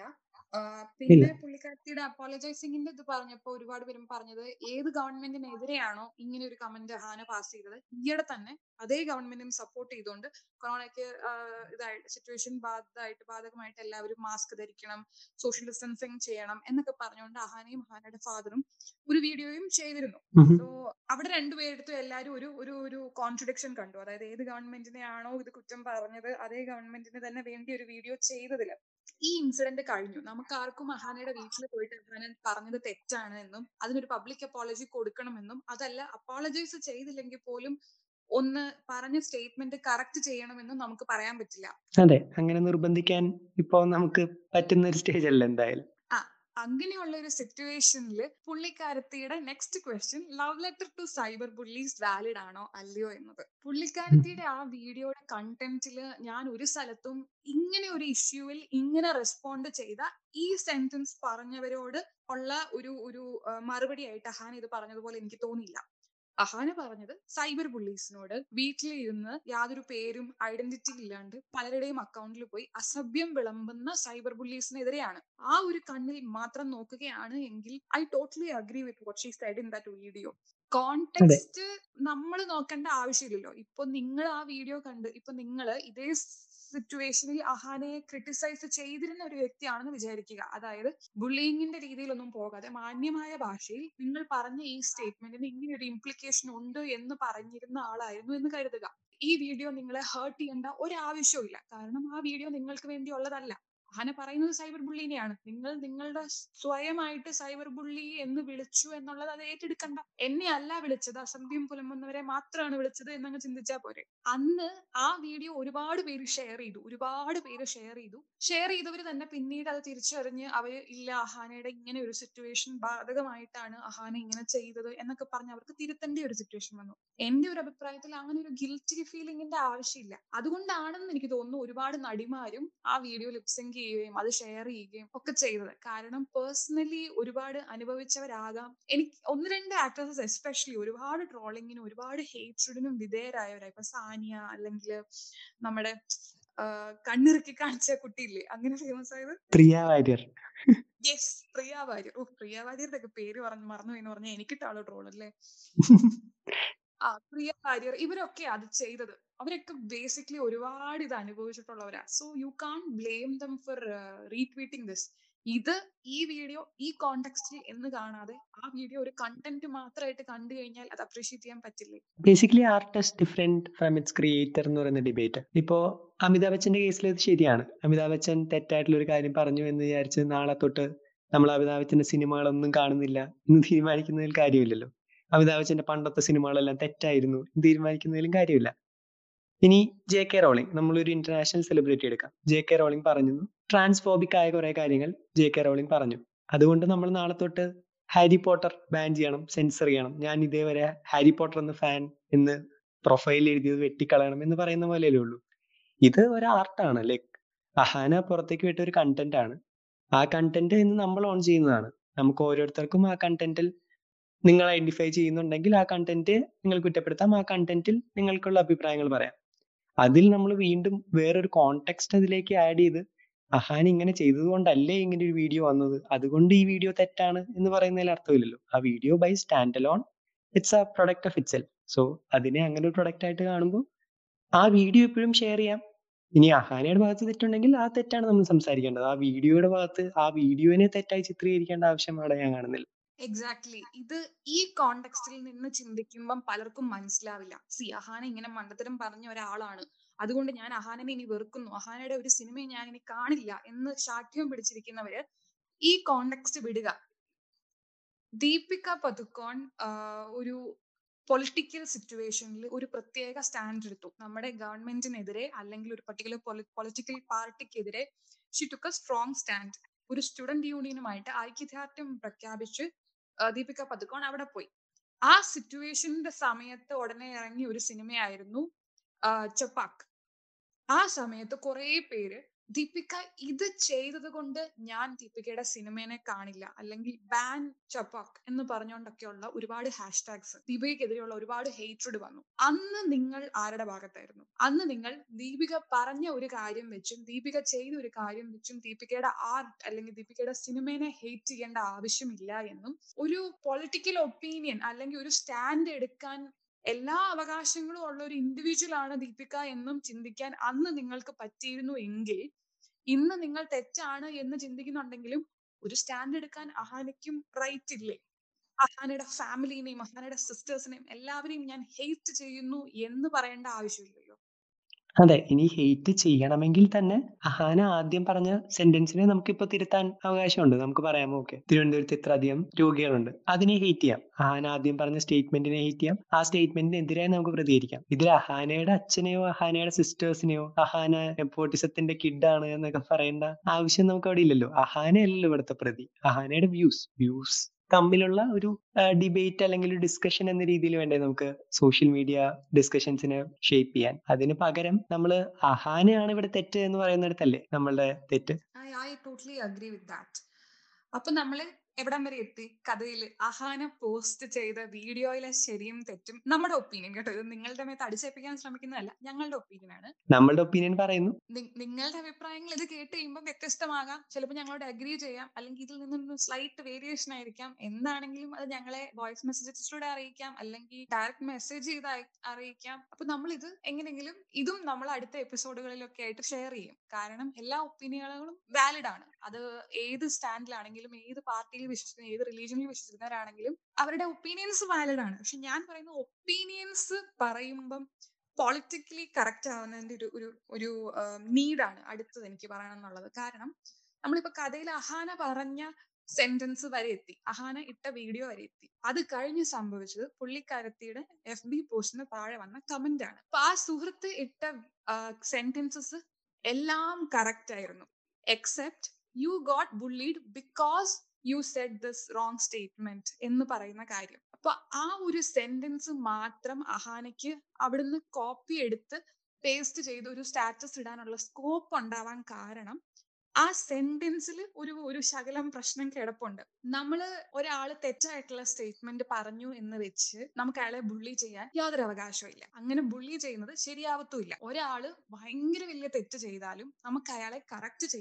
പിന്നെ പുള്ളിക്കാരത്തിയുടെ അപ്പോളജൈസിംഗിന്റെ ഇത് പറഞ്ഞപ്പോ ഒരുപാട് പേരും പറഞ്ഞത് ഏത് ഗവൺമെന്റിനെതിരെയാണോ ഇങ്ങനെ ഒരു കമന്റ് ഹാന പാസ് ചെയ്തത് ഈയിടെ തന്നെ അതേ ഗവൺമെന്റിനെ സപ്പോർട്ട് ചെയ്തുകൊണ്ട് കൊറോണയ്ക്ക് ഇതായിട്ട് സിറ്റുവേഷൻ ബാധമായിട്ട് ബാധകമായിട്ട് എല്ലാവരും മാസ്ക് ധരിക്കണം സോഷ്യൽ ഡിസ്റ്റൻസിങ് ചെയ്യണം എന്നൊക്കെ പറഞ്ഞുകൊണ്ട് അഹാനയും അഹാനയുടെ ഫാദറും ഒരു വീഡിയോയും ചെയ്തിരുന്നു സോ അവിടെ രണ്ടുപേരെടുത്തും എല്ലാവരും ഒരു ഒരു ഒരു കോൺട്രഡിക്ഷൻ കണ്ടു അതായത് ഏത് ഗവൺമെന്റിനെയാണോ ഇത് കുറ്റം പറഞ്ഞത് അതേ ഗവൺമെന്റിന് തന്നെ വേണ്ടി ഒരു വീഡിയോ ചെയ്തതില് ഈ ഇൻസിഡന്റ് കഴിഞ്ഞു നമുക്ക് ആർക്കും അഹാനയുടെ വീട്ടിൽ പോയിട്ട് അഹാനൻ പറഞ്ഞത് തെറ്റാണ് എന്നും അതിനൊരു പബ്ലിക് അപ്പോളജി കൊടുക്കണമെന്നും അതല്ല അപ്പോളജൈസ് ചെയ്തില്ലെങ്കിൽ പോലും ഒന്ന് പറഞ്ഞ സ്റ്റേറ്റ്മെന്റ് കറക്റ്റ് ചെയ്യണമെന്നും നമുക്ക് പറയാൻ പറ്റില്ല അതെ അങ്ങനെ നിർബന്ധിക്കാൻ ഇപ്പോ നമുക്ക് പറ്റുന്ന ഒരു സ്റ്റേജ് അല്ല എന്തായാലും അങ്ങനെയുള്ള ഒരു സിറ്റുവേഷനിൽ പുള്ളിക്കാരത്തിയുടെ next question love letter to cyber bullies valid ആണോ അല്ലയോ എന്നത് പുള്ളിക്കാരത്തിയുടെ ആ വീഡിയോയുടെ കണ്ടന്റിൽ ഞാൻ ഒരു സ്ഥലത്തും ഇങ്ങനെ ഒരു ഇഷ്യൂവിൽ ഇങ്ങനെ റെസ്പോണ്ട് ചെയ്ത ഈ സെന്റൻസ് പറഞ്ഞവരോട് ഉള്ള ഒരു ഒരു മറുപടി ആയിട്ട് അഹാൻ ഇത് പറഞ്ഞതുപോലെ എനിക്ക് തോന്നിയില്ല അഹാന പറഞ്ഞത് സൈബർ ബുള്ളീസിനോട് വീട്ടിലിരുന്ന് യാതൊരു പേരും ഐഡന്റിറ്റി ഇല്ലാണ്ട് പലരുടെയും അക്കൗണ്ടിൽ പോയി അസഭ്യം വിളമ്പുന്ന സൈബർ ബുള്ളീസിനെതിരെയാണ് ആ ഒരു കണ്ണിൽ മാത്രം നോക്കുകയാണ് എങ്കിൽ I totally agree with what she said in that video context നമ്മൾ നോക്കേണ്ട ആവശ്യമില്ലല്ലോ ഇപ്പൊ നിങ്ങൾ ആ വീഡിയോ കണ്ട് ഇപ്പൊ നിങ്ങൾ ഇതേ സിറ്റുവേഷനിൽ അഹാനയെ ക്രിട്ടിസൈസ് ചെയ്തിരുന്ന ഒരു വ്യക്തിയാണെന്ന് വിചാരിക്കുക അതായത് ബുള്ളിങ്ങിന്റെ രീതിയിലൊന്നും പോകാതെ മാന്യമായ ഭാഷയിൽ നിങ്ങൾ പറഞ്ഞ ഈ സ്റ്റേറ്റ്മെന്റിന് ഇങ്ങനെ ഒരു ഇംപ്ലിക്കേഷൻ ഉണ്ട് എന്ന് പറഞ്ഞിരുന്ന ആളായിരുന്നു എന്ന് കരുതുക ഈ വീഡിയോ നിങ്ങളെ ഹേർട്ട് ചെയ്യേണ്ട ഒരാവശ്യവും ഇല്ല കാരണം ആ വീഡിയോ നിങ്ങൾക്ക് വേണ്ടിയുള്ളതല്ല അഹാന പറയുന്നത് സൈബർ ബുള്ളിനെയാണ് നിങ്ങൾ നിങ്ങളുടെ സ്വയമായിട്ട് സൈബർ ബുള്ളി എന്ന് വിളിച്ചു എന്നുള്ളത് അത് ഏറ്റെടുക്കണ്ട എന്നെ അല്ല വിളിച്ചത് അസഭ്യം പുലമ്പുന്നവരെ മാത്രമാണ് വിളിച്ചത് എന്നങ്ങ് ചിന്തിച്ചാൽ പോരെ അന്ന് ആ വീഡിയോ ഒരുപാട് പേര് ഷെയർ ചെയ്തു ഒരുപാട് പേര് ഷെയർ ചെയ്തു ഷെയർ ചെയ്തവർ തന്നെ പിന്നീട് അത് തിരിച്ചറിഞ്ഞ് അവര് ഇല്ല അഹാനയുടെ ഇങ്ങനെ ഒരു സിറ്റുവേഷൻ ബാധകമായിട്ടാണ് അഹാന ഇങ്ങനെ ചെയ്തത് എന്നൊക്കെ പറഞ്ഞ് അവർക്ക് തിരുത്തേണ്ട ഒരു സിറ്റുവേഷൻ വന്നു എന്റെ ഒരു അഭിപ്രായത്തിൽ അങ്ങനെ ഒരു ഗിൽറ്റി ഫീലിംഗിന്റെ ആവശ്യമില്ല അതുകൊണ്ടാണെന്ന് എനിക്ക് തോന്നുന്നു ഒരുപാട് നടിമാരും ആ വീഡിയോ ലിപ്സിങ് ചെയ്യുകയും അത് ഷെയർ ചെയ്യുകയും ഒക്കെ ചെയ്തത് കാരണം പേഴ്സണലി ഒരുപാട് അനുഭവിച്ചവരാകാം എനിക്ക് ഒന്ന് രണ്ട് ആക്ടേഴ്സ് എസ്പെഷ്യലി ഒരുപാട് ട്രോളിങ്ങിനും ഒരുപാട് ഹേറ്റ്രിഡിനും വിധേയരായവരായി ഇപ്പൊ സാനിയ അല്ലെങ്കിൽ നമ്മുടെ കണ്ണിറുക്കി കാണിച്ച കുട്ടിയില്ലേ അങ്ങനെ ഫേമസ് ആയത് പ്രിയ വാര്യർ യെസ് പ്രിയ വാര്യർ ഓ പ്രിയ വാര്യരുടെ ഒക്കെ പേര് പറഞ്ഞു മറന്നു എന്ന് പറഞ്ഞാൽ എനിക്കിട്ടാളോ ട്രോൾ അല്ലേ ആ പ്രിയ വാര്യർ ഇവരൊക്കെ അത് ചെയ്തത് അവരൊക്കെ ബേസിക്കലി ഒരുപാട് ഇത് അനുഭവിച്ചിട്ടുള്ളവരാ so you can't blame them for retweeting this ഇത് ഈ വീഡിയോ ഈ കോണ്ടെക്സ്റ്റിൽ എന്ന് കാണാതെ ആ വീഡിയോ ഒരു കണ്ടന്റ് മാത്രമായിട്ട് കണ്ടു കഴിഞ്ഞാൽ അത് അപ്രീഷിയേറ്റ് ചെയ്യാൻ പറ്റില്ലേ basically artist different from its creator എന്ന് പറയുന്ന ഡിബേറ്റ് ഇപ്പോ അമിതാഭ് ബച്ചന്റെ കേസിൽ ഇത് ശരിയാണ് അമിതാഭ് ബച്ചൻ തെറ്റായിട്ടുള്ള ഒരു കാര്യം പറഞ്ഞു എന്ന് വിചാരിച്ച് നാളെ തൊട്ട് നമ്മൾ അമിതാഭ് ബച്ചന്റെ സിനിമകളൊന്നും കാണുന്നില്ല എന്ന് തീരുമാനിക്കുന്നതിൽ കാര്യമില്ലല്ലോ അമിതാഭ് ബച്ചന്റെ പണ്ടത്തെ സിനിമകളെല്ലാം തെറ്റായിരുന്നു എന്ന് തീരുമാനിക്കുന്നതിലും കാര്യമില്ല ഇനി ജെ കെ റോളിംഗ് നമ്മളൊരു ഇന്റർനാഷണൽ സെലിബ്രിറ്റി എടുക്കാം ജെ കെ റോളിംഗ് പറഞ്ഞു ട്രാൻസ്ഫോബിക് ആയ കുറെ കാര്യങ്ങൾ ജെ കെ റോളിംഗ് പറഞ്ഞു അതുകൊണ്ട് നമ്മൾ നാളെ തൊട്ട് ഹാരി പോട്ടർ ബാൻ ചെയ്യണം സെൻസർ ചെയ്യണം ഞാൻ ഇതേവരെ ഹാരി പോട്ടർ എന്ന ഫാൻ എന്ന് പ്രൊഫൈൽ എഴുതിയത് വെട്ടിക്കളയണം എന്ന് പറയുന്ന പോലെയല്ലേ ഉള്ളൂ ഇത് ഒരു ആർട്ടാണ് ലൈക്ക് അഹാന പുറത്തേക്ക് വിട്ട ഒരു കണ്ടന്റ് ആണ് ആ കണ്ടന്റ് ഇന്ന് നമ്മൾ ഓൺ ചെയ്യുന്നതാണ് നമുക്ക് ഓരോരുത്തർക്കും ആ കണ്ടന്റിൽ നിങ്ങൾ ഐഡന്റിഫൈ ചെയ്യുന്നുണ്ടെങ്കിൽ ആ കണ്ടന്റ് നിങ്ങൾ കുറ്റപ്പെടുത്താം ആ കണ്ടന്റിൽ നിങ്ങൾക്കുള്ള അഭിപ്രായങ്ങൾ പറയാം അതിൽ നമ്മൾ വീണ്ടും വേറൊരു കോണ്ടെക്സ്റ്റ് അതിലേക്ക് ആഡ് ചെയ്ത് അഹാൻ ഇങ്ങനെ ചെയ്തത് കൊണ്ടല്ലേ ഇങ്ങനെ ഒരു വീഡിയോ വന്നത് അതുകൊണ്ട് ഈ വീഡിയോ തെറ്റാണ് എന്ന് പറയുന്നതിൽ അർത്ഥമില്ലല്ലോ ആ video by stand alone it's a product of itself so അതിനെ അങ്ങനെ ഒരു പ്രൊഡക്റ്റ് ആയിട്ട് കാണുമ്പോൾ ആ വീഡിയോ എപ്പോഴും ഷെയർ ചെയ്യാം ഇനി അഹാനയുടെ ഭാഗത്ത് തെറ്റുണ്ടെങ്കിൽ ആ തെറ്റാണ് നമ്മൾ സംസാരിക്കേണ്ടത് ആ വീഡിയോയുടെ ഭാഗത്ത് ആ വീഡിയോനെ തെറ്റായി ചിത്രീകരിക്കേണ്ട ആവശ്യം അവിടെ ഞാൻ കാണുന്നില്ല എക്സാക്ട്ലി ഇത് ഈ കോണ്ടെക്സ്റ്റിൽ നിന്ന് ചിന്തിക്കുമ്പം പലർക്കും മനസ്സിലാവില്ല സി അഹാന ഇങ്ങനെ മണ്ടത്തരം പറഞ്ഞ ഒരാളാണ് അതുകൊണ്ട് ഞാൻ അഹാനനെ ഇനി വെറുക്കുന്നു അഹാനയുടെ ഒരു സിനിമയും ഞാൻ ഇനി കാണില്ല എന്ന് ശാഠ്യം പിടിച്ചിരിക്കുന്നവര് ഈ കോണ്ടെക്സ്റ്റ് വിടുക ദീപിക പതുക്കോൺ ഒരു പൊളിറ്റിക്കൽ സിറ്റുവേഷനിൽ ഒരു പ്രത്യേക സ്റ്റാൻഡ് എടുത്തു നമ്മുടെ ഗവൺമെന്റിനെതിരെ അല്ലെങ്കിൽ ഒരു പർട്ടിക്കുലർ പൊളിറ്റിക്കൽ പാർട്ടിക്കെതിരെ she took a strong stand ഒരു സ്റ്റുഡന്റ് യൂണിയനുമായിട്ട് ഐക്യദാർഢ്യം പ്രഖ്യാപിച്ച് ദീപിക പതുക്കോൺ അവിടെ പോയി ആ സിറ്റുവേഷന്റെ സമയത്ത് ഉടനെ ഇറങ്ങിയ ഒരു സിനിമയായിരുന്നു ചപ്പാക്ക് ആ സമയത്ത് കുറെ പേര് ദീപിക ഇത് ചെയ്തത് കൊണ്ട് ഞാൻ ദീപികയുടെ സിനിമേനെ കാണില്ല അല്ലെങ്കിൽ ബാൻ ചപ്പാക്ക് എന്ന് പറഞ്ഞുകൊണ്ടൊക്കെയുള്ള ഒരുപാട് ഹാഷ്ടാഗ്സ് ദീപികയ്ക്കെതിരെയുള്ള ഒരുപാട് ഹേറ്റ്രഡ് വന്നു അന്ന് നിങ്ങൾ ആരുടെ ഭാഗത്തായിരുന്നു അന്ന് നിങ്ങൾ ദീപിക പറഞ്ഞ ഒരു കാര്യം വെച്ചും ദീപിക ചെയ്ത ഒരു കാര്യം വെച്ചും ദീപികയുടെ ആർട്ട് അല്ലെങ്കിൽ ദീപികയുടെ സിനിമേനെ ഹേറ്റ് ചെയ്യേണ്ട ആവശ്യമില്ല എന്നും ഒരു പൊളിറ്റിക്കൽ ഒപ്പീനിയൻ അല്ലെങ്കിൽ ഒരു സ്റ്റാൻഡ് എടുക്കാൻ എല്ലാ അവകാശങ്ങളും ഉള്ള ഒരു ഇൻഡിവിജ്വൽ ആണ് ദീപിക എന്നും ചിന്തിക്കാൻ അന്ന് നിങ്ങൾക്ക് പറ്റിയിരുന്നു എങ്കിൽ ഇന്ന് നിങ്ങൾ തെറ്റാണ് എന്ന് ചിന്തിക്കുന്നുണ്ടെങ്കിലും ഒരു സ്റ്റാൻഡ് എടുക്കാൻ അഹാനയ്ക്കും റൈറ്റ് ഇല്ലേ അഹാനയുടെ ഫാമിലിനെയും അഹാനയുടെ സിസ്റ്റേഴ്സിനെയും എല്ലാവരെയും ഞാൻ ഹെയ്റ്റ് ചെയ്യുന്നു എന്ന് പറയേണ്ട ആവശ്യമില്ലല്ലോ അതെ ഇനി ഹെയ്റ്റ് ചെയ്യണമെങ്കിൽ തന്നെ അഹാന ആദ്യം പറഞ്ഞ സെന്റൻസിനെ നമുക്കിപ്പോ തിരുത്താൻ അവകാശമുണ്ട് നമുക്ക് പറയാം ഓക്കെ തിരുവനന്തപുരത്ത് ഇത്ര അധികം രോഗികളുണ്ട് അതിനെ ഹെയ്റ്റ് ചെയ്യാം അഹാന ആദ്യം പറഞ്ഞ സ്റ്റേറ്റ്മെന്റിനെ ഹെയ്റ്റ് ചെയ്യാം ആ സ്റ്റേറ്റ്മെന്റിനെതിരെ നമുക്ക് പ്രതികരിക്കാം ഇതിൽ അഹാനയുടെ അച്ഛനെയോ അഹാനയുടെ സിസ്റ്റേഴ്സിനെയോ അഹാന നെപ്പോട്ടിസത്തിന്റെ കിഡാണ് എന്നൊക്കെ പറയേണ്ട ആവശ്യം നമുക്ക് അവിടെ ഇല്ലല്ലോ അഹാനയല്ലല്ലോ ഇവിടുത്തെ പ്രതി അഹാനയുടെ വ്യൂസ് വ്യൂസ് തമ്മിലുള്ള ഒരു ഡിബേറ്റ് അല്ലെങ്കിൽ ഒരു ഡിസ്കഷൻ എന്ന രീതിയിൽ വേണ്ടേ നമുക്ക് സോഷ്യൽ മീഡിയ ഡിസ്കഷൻസിനെ ഷേപ്പ് ചെയ്യാൻ അതിന് പകരം നമ്മൾ അഹാനയാണ് ഇവിടെ തെറ്റ് എന്ന് പറയുന്നിടത്തല്ലേ നമ്മളുടെ തെറ്റ് I I totally agree with that അപ്പൊ നമ്മള് എവിടം വരെ എത്തി കഥയിൽ അഹാന പോസ്റ്റ് ചെയ്ത വീഡിയോയിലെ ശരിയും തെറ്റും നമ്മുടെ ഒപ്പീനിയൻ കേട്ടോ ഇത് നിങ്ങളുടെ മേത്ത് അടിച്ചേൽപ്പിക്കാൻ ശ്രമിക്കുന്നതല്ല ഞങ്ങളുടെ ഒപ്പീനിയൻ ആണ് നമ്മളുടെ ഒപ്പീനിയൻ പറയുന്നു നിങ്ങളുടെ അഭിപ്രായങ്ങൾ ഇത് കേട്ട് കഴിയുമ്പോൾ വ്യത്യസ്തമാകാം ചിലപ്പോൾ ഞങ്ങളോട് അഗ്രി ചെയ്യാം അല്ലെങ്കിൽ ഇതിൽ നിന്നും സ്ലൈറ്റ് വേരിയേഷൻ ആയിരിക്കാം എന്താണെങ്കിലും അത് ഞങ്ങളെ വോയിസ് മെസ്സേജസിലൂടെ അറിയിക്കാം അല്ലെങ്കിൽ ഡയറക്റ്റ് മെസ്സേജ് ചെയ്ത് അറിയിക്കാം അപ്പൊ നമ്മൾ ഇത് എങ്ങനെയെങ്കിലും ഇതും നമ്മൾ അടുത്ത എപ്പിസോഡുകളിലൊക്കെ ആയിട്ട് ഷെയർ ചെയ്യും കാരണം എല്ലാ ഒപ്പീനിയനുകളും വാലിഡ് ആണ് അത് ഏത് സ്റ്റാൻഡിലാണെങ്കിലും ഏത് പാർട്ടിയിൽ വിശ്വസിക്കുന്ന ഏത് റിലീജിയനിൽ വിശ്വസിക്കുന്നവരാണെങ്കിലും അവരുടെ ഒപ്പീനിയൻസ് വാലിഡ് ആണ് പക്ഷെ ഞാൻ പറയുന്ന ഒപ്പീനിയൻസ് പറയുമ്പം പൊളിറ്റിക്കലി കറക്റ്റ് ആവുന്നതിന്റെ ഒരു ഒരു ഒരു നീഡാണ് അടുത്തത് എനിക്ക് പറയണമെന്നുള്ളത് കാരണം നമ്മളിപ്പോ കഥയിൽ അഹാന പറഞ്ഞ സെന്റൻസ് വരെ എത്തി അഹാന ഇട്ട വീഡിയോ വരെ എത്തി അത് കഴിഞ്ഞ് സംഭവിച്ചത് പുള്ളിക്കാരത്തിയുടെ എഫ് ബി പോസ്റ്റിന് താഴെ വന്ന കമന്റ് ആണ് അപ്പൊ ആ സുഹൃത്ത് ഇട്ട സെന്റൻസസ് എല്ലാം കറക്റ്റ് ആയിരുന്നു except you got bullied because you said this wrong statement എന്ന് പറയുന്ന കാര്യം അപ്പൊ ആ ഒരു സെന്റൻസ് മാത്രം അഹാനയ്ക്ക് അവിടുന്ന് കോപ്പി എടുത്ത് പേസ്റ്റ് ചെയ്ത് ഒരു സ്റ്റാറ്റസ് ഇടാനുള്ള സ്കോപ്പ് ഉണ്ടാവാൻ കാരണം ആ സെന്റൻസിൽ ഒരു ഒരു ശകലം പ്രശ്നം കിടപ്പുണ്ട് നമ്മൾ ഒരാൾ തെറ്റായിട്ടുള്ള സ്റ്റേറ്റ്മെന്റ് പറഞ്ഞു എന്ന് വെച്ച് നമുക്ക് അയാളെ ബുള്ളി ചെയ്യാൻ യാതൊരു അവകാശവും ഇല്ല അങ്ങനെ ബുള്ളി ചെയ്യുന്നത് ശരിയാവത്തുമില്ല ഒരാള് ഭയങ്കര വലിയ തെറ്റ് ചെയ്താലും നമുക്ക് അയാളെ കറക്റ്റ് ചെയ്യാം